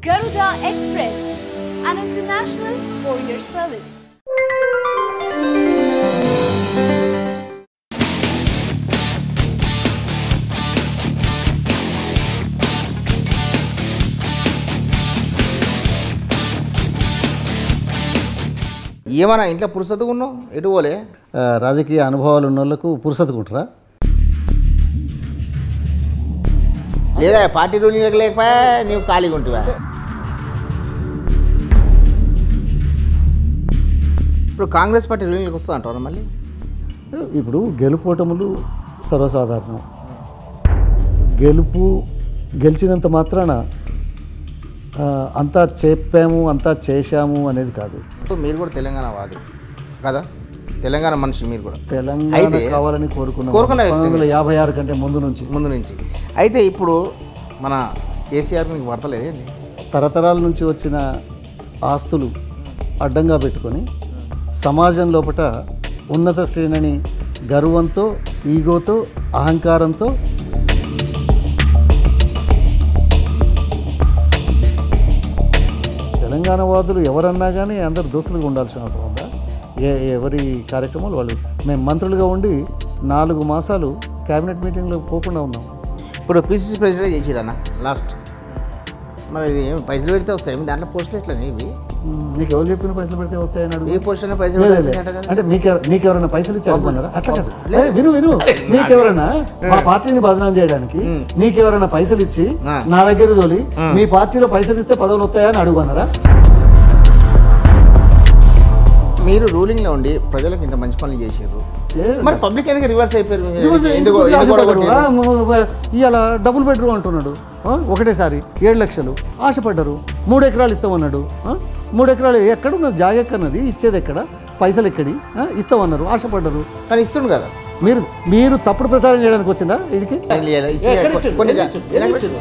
Garuda Express, an international courier service. ఏమన్నా ఇంట్లో పురుసతు ఉన్నావు ఎటు పోలే ఆ, రాజకీయ అనుభవాలు ఉన్న వాళ్ళకు పురుసతుకుంటారా లేదా పార్టీ రూలింగ్ లేకపోయా నీవు ఖాళీగా ఉంటువా ఇప్పుడు కాంగ్రెస్ పార్టీ రూలింగ్కి వస్తా అంటారు మళ్ళీ ఇప్పుడు గెలుపోటములు సర్వసాధారణం గెలుపు గెలిచినంత మాత్రాన ఆ, అంతా చెప్పాము అంతా చేశాము అనేది కాదు మీరు కూడా తెలంగాణ వాది కదా తెలంగాణ మనిషి మీరు కూడా తెలంగాణ అయితే కావాలని కోరుకున్నాం కోరుకున్న వ్యక్తి పంతొమ్మిది వందల యాభై ఆరు కంటే ముందు నుంచి ముందు నుంచి అయితే ఇప్పుడు మన కేసీఆర్ మీకు పడతలేదు ఏంది తరతరాల నుంచి వచ్చిన ఆస్తులు అడ్డంగా పెట్టుకొని సమాజం లోపట ఉన్నత శ్రేణిని గర్వంతో ఈగోతో అహంకారంతో తెలంగాణ వాదులు ఎవరన్నా కానీ అందరు దోస్తులుగా ఉండాల్సిన అవసరం ఉందా ఏ ఎవరి కార్యక్రమాలు వాళ్ళు మేము మంత్రులుగా ఉండి నాలుగు మాసాలు క్యాబినెట్ మీటింగ్లో పోకుండా ఉన్నాం ఇప్పుడు పిసిసి ప్రెసిడెంట్ చేసిరన్న లాస్ట్ మరి ఇది ఏం పైసలు పెడితే వస్తాయి ఏమి దాంట్లో పోస్టులు ఎట్లా ఇవి మ్, నీకు ఎవరు చెప్పిన పైసలు పెడితే వస్తాయని అడుగు ఏ పోస్ట్ అయినా పైసలు లే, పెడితే లే, లే. వస్తాయంట కదా అంటే మీకు నీకెవరైనా పైసలు ఇచ్చి అనుకున్నారా అట్లా కాదు ఏ, విను విను నీకెవరైనా మా పార్టీని బదనాం చేయడానికి నీకెవరైనా పైసలు ఇచ్చి ఆ. నా దగ్గర తోలి మీ పార్టీలో పైసలు ఇస్తే పదవులు వస్తాయని అడుగున్నారా మీరు రూలింగ్లో ఉండి ప్రజలకు ఇంత మంచి పనులు చేసారు మరి పబ్లిక్ ఎందుకు రివర్స్ అయిపోయారు ఎందుకు ఎందుకు గొడవ ఇవాళ డబుల్ బెడ్రూమ్ అంటున్నాడు ఆ, ఒకటేసారి ఏడు లక్షలు ఆశపడ్డారు మూడు ఎకరాలు ఇస్తామన్నాడు ఆ, మూడు ఎకరాలు ఎక్కడున్నది జాగ ఎక్కడన్నది ఇచ్చేది ఎక్కడ పైసలు ఎక్కడి ఆ, ఇస్తామన్నారు ఆశపడ్డారు కానీ ఇస్తుండు కదా మీరు మీరు తప్పుడు ప్రచారం చేయడానికి వచ్చిందా వీడికి ఇచ్చి- ఇచ్చి- కొన్ని ఎలక్షన్-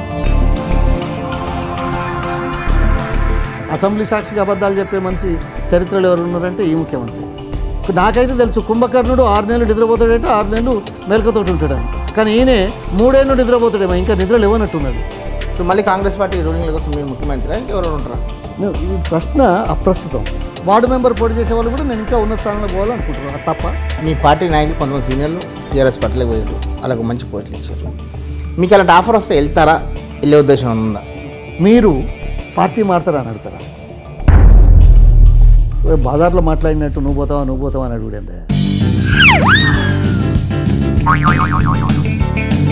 అసెంబ్లీ సాక్షిగా అబద్ధాలు చెప్పే మనిషి చరిత్రలో ఎవరు ఉన్నారంటే ఈ ముఖ్యమంత్రి నాకైతే తెలుసు కుంభకర్ణుడు ఆరు నెలలు నిద్రపోతాడంటే ఆరు నెలలు మెలకతోటి ఉంటాడని కానీ ఈయనే మూడేళ్ళు నిద్రపోతాడేమో ఇంకా నిద్ర లేవనట్టున్నది ఇప్పుడు మళ్ళీ కాంగ్రెస్ పార్టీ రూలింగ్ కోసం మీరు ముఖ్యమంత్రి ఇంకెవరు ఉంటారా నేను- ఈ ప్రశ్న అప్రస్తుతం వార్డు మెంబర్ పోటీ చేసే వాళ్ళు కూడా నేను ఇంకా ఉన్న స్థానంలో పోవాలనుకుంటున్నాను అది తప్ప మీ పార్టీ నాయకులు కొంతమంది సీనియర్లు టీఆర్ఎస్ పార్టీలకు పోయారు వాళ్ళకు మంచి పోస్టులు ఇచ్చారు మీకు అలాంటి ఆఫర్ వస్తే వెళ్తారా వెళ్ళే ఉద్దేశం ఏమైనా ఉందా మీరు పార్టీ మారుతారా అని అడుగుతారా ఓ బజార్లో మాట్లాడినట్టు నువ్వు పోతావా నువ్వు పోతావా అని అడుగుడేందే